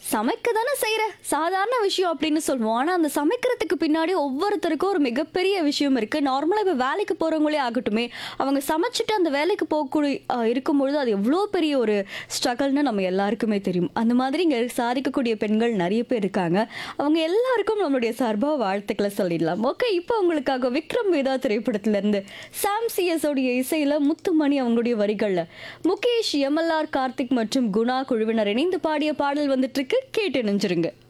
சமைக்க தானே செய்யற சாதாரண விஷயம் அப்படின்னு சொல்லுவோம் ஆனா அந்த சமைக்கிறதுக்கு பின்னாடி ஒவ்வொருத்தருக்கும் ஒரு மிகப்பெரிய விஷயம் இருக்கு நார்மலா இப்ப வேலைக்கு போறவங்களே ஆகட்டுமே அவங்க சமைச்சிட்டு அந்த வேலைக்கு போகக்கூடிய அஹ், இருக்கும்பொழுது அது எவ்வளோ பெரிய ஒரு ஸ்ட்ரகிள்னு நம்ம எல்லாருக்குமே தெரியும் அந்த மாதிரி இங்க சாதிக்கக்கூடிய பெண்கள் நிறைய பேர் இருக்காங்க அவங்க எல்லாருக்கும் நம்மளுடைய சார்பா வாழ்த்துக்களை சொல்லிடலாம் ஓகே இப்போ உங்களுக்காக விக்ரம் வேதா திரைப்படத்துல இருந்து சாம் சிஎஸ் உடைய இசையில முத்துமணி அவங்களுடைய வரிகள்ல முகேஷ் எம்எல்ஆர் கார்த்திக் மற்றும் குணா குழுவினர் இணைந்து பாடிய பாடல் வந்துட்டு இருக்கு கேட்டு நினைச்சிருங்க